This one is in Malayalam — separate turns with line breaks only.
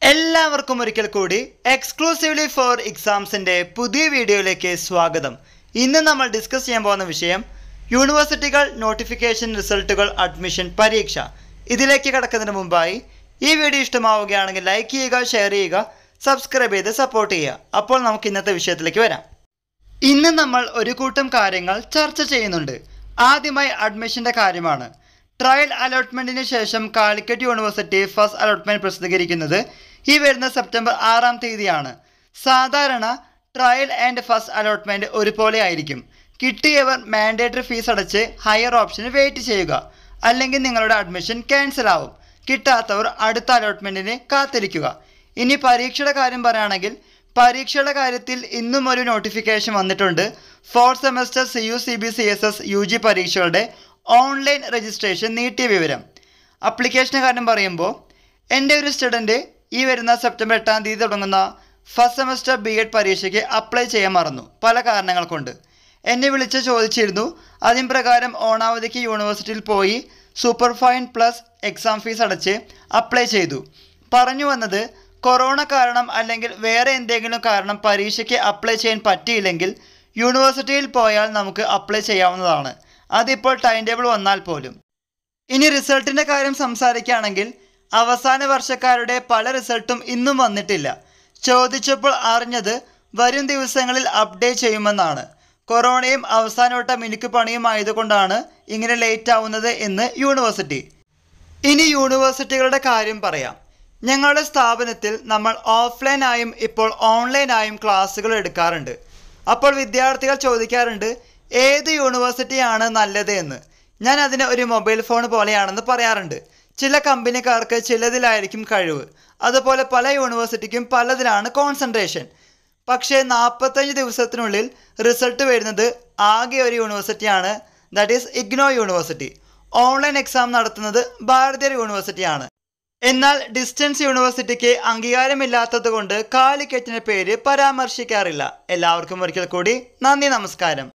എല്ലാവർക്കും ഒരിക്കൽ കൂടി എക്സ്ക്ലൂസീവ്ലി ഫോർ എക്സാംസിന്റെ പുതിയ വീഡിയോയിലേക്ക് സ്വാഗതം ഇന്ന് നമ്മൾ ഡിസ്കസ് ചെയ്യാൻ പോകുന്ന വിഷയം യൂണിവേഴ്സിറ്റികൾ നോട്ടിഫിക്കേഷൻ റിസൾട്ടുകൾ അഡ്മിഷൻ പരീക്ഷ ഇതിലേക്ക് കടക്കുന്നതിന് മുമ്പായി ഈ വീഡിയോ ഇഷ്ടമാവുകയാണെങ്കിൽ ലൈക്ക് ചെയ്യുക ഷെയർ ചെയ്യുക സബ്സ്ക്രൈബ് ചെയ്ത് സപ്പോർട്ട് ചെയ്യുക അപ്പോൾ നമുക്ക് ഇന്നത്തെ വിഷയത്തിലേക്ക് വരാം ഇന്ന് നമ്മൾ ഒരു കൂട്ടം കാര്യങ്ങൾ ചർച്ച ചെയ്യുന്നുണ്ട് ആദ്യമായി അഡ്മിഷന്റെ കാര്യമാണ് ട്രയൽ അലോട്ട്മെന്റിന് ശേഷം കാലിക്കറ്റ് യൂണിവേഴ്സിറ്റി ഫസ്റ്റ് അലോട്ട്മെന്റ് പ്രസിദ്ധീകരിക്കുന്നത് ഈ വരുന്ന സെപ്റ്റംബർ ആറാം തീയതിയാണ് സാധാരണ ട്രയൽ ആൻഡ് ഫസ്റ്റ് അലോട്ട്മെന്റ് ഒരുപോലെ ആയിരിക്കും കിട്ടിയവർ മാൻഡേറ്ററി ഫീസ് അടച്ച് ഹയർ ഓപ്ഷന് വെയിറ്റ് ചെയ്യുക അല്ലെങ്കിൽ നിങ്ങളുടെ അഡ്മിഷൻ ക്യാൻസൽ ആവും കിട്ടാത്തവർ അടുത്ത അലോട്ട്മെന്റിന് കാത്തിരിക്കുക ഇനി പരീക്ഷയുടെ കാര്യം പറയുകയാണെങ്കിൽ പരീക്ഷയുടെ കാര്യത്തിൽ ഇന്നും ഒരു നോട്ടിഫിക്കേഷൻ വന്നിട്ടുണ്ട് fourth semester C U C B C S S U G പരീക്ഷകളുടെ ഓൺലൈൻ രജിസ്ട്രേഷൻ നീട്ടിയ വിവരം അപ്ലിക്കേഷൻ്റെ കാര്യം പറയുമ്പോൾ എൻ്റെ ഒരു സ്റ്റുഡൻറ്റ് ഈ വരുന്ന സെപ്റ്റംബർ എട്ടാം തീയതി തുടങ്ങുന്ന ഫസ്റ്റ് സെമസ്റ്റർ ബി എഡ് പരീക്ഷയ്ക്ക് അപ്ലൈ ചെയ്യാൻ മറന്നു പല കാരണങ്ങൾ കൊണ്ട് എന്നെ വിളിച്ച് ചോദിച്ചിരുന്നു അതിൻ പ്രകാരം ഓണാവധിക്ക് യൂണിവേഴ്സിറ്റിയിൽ പോയി super fine plus exam fees അടച്ച് അപ്ലൈ ചെയ്തു പറഞ്ഞു വന്നത് കൊറോണ കാരണം അല്ലെങ്കിൽ വേറെ എന്തെങ്കിലും കാരണം പരീക്ഷയ്ക്ക് അപ്ലൈ ചെയ്യാൻ പറ്റിയില്ലെങ്കിൽ യൂണിവേഴ്സിറ്റിയിൽ പോയാൽ നമുക്ക് അപ്ലൈ ചെയ്യാവുന്നതാണ് അതിപ്പോൾ ടൈം ടേബിൾ വന്നാൽ പോലും ഇനി റിസൾട്ടിൻ്റെ കാര്യം സംസാരിക്കുകയാണെങ്കിൽ അവസാന വർഷക്കാരുടെ പല റിസൾട്ടും ഇന്നും വന്നിട്ടില്ല ചോദിച്ചപ്പോൾ അറിഞ്ഞത് വരും ദിവസങ്ങളിൽ അപ്ഡേറ്റ് ചെയ്യുമെന്നാണ് കൊറോണയും അവസാനവട്ട മിനുക്ക് പണിയും ആയതുകൊണ്ടാണ് ഇങ്ങനെ ലേറ്റ് ആവുന്നത് എന്ന് യൂണിവേഴ്സിറ്റി ഇനി യൂണിവേഴ്സിറ്റികളുടെ കാര്യം പറയാം ഞങ്ങളുടെ സ്ഥാപനത്തിൽ നമ്മൾ ഓഫ്ലൈനായും ഇപ്പോൾ ഓൺലൈനായും ക്ലാസ്സുകൾ എടുക്കാറുണ്ട് അപ്പോൾ വിദ്യാർത്ഥികൾ ചോദിക്കാറുണ്ട് ഏത് യൂണിവേഴ്സിറ്റിയാണ് നല്ലത് എന്ന് ഞാൻ അതിനെ ഒരു മൊബൈൽ ഫോൺ പോലെയാണെന്ന് പറയാറുണ്ട് ചില കമ്പനിക്കാർക്ക് ചിലതിലായിരിക്കും കഴിവ് അതുപോലെ പല യൂണിവേഴ്സിറ്റിക്കും പലതിലാണ് കോൺസെൻട്രേഷൻ പക്ഷേ നാൽപ്പത്തഞ്ച് ദിവസത്തിനുള്ളിൽ റിസൾട്ട് വരുന്നത് ആകെ ഒരു യൂണിവേഴ്സിറ്റിയാണ് that is IGNOU university online exam നടത്തുന്നത് ഭാരതീയ യൂണിവേഴ്സിറ്റിയാണ് എന്നാൽ ഡിസ്റ്റൻസ് യൂണിവേഴ്സിറ്റിക്ക് അംഗീകാരമില്ലാത്തത് കൊണ്ട് കാലിക്കറ്റിന്റെ പേര് പരാമർശിക്കാറില്ല എല്ലാവർക്കും ഒരിക്കൽ കൂടി നന്ദി നമസ്കാരം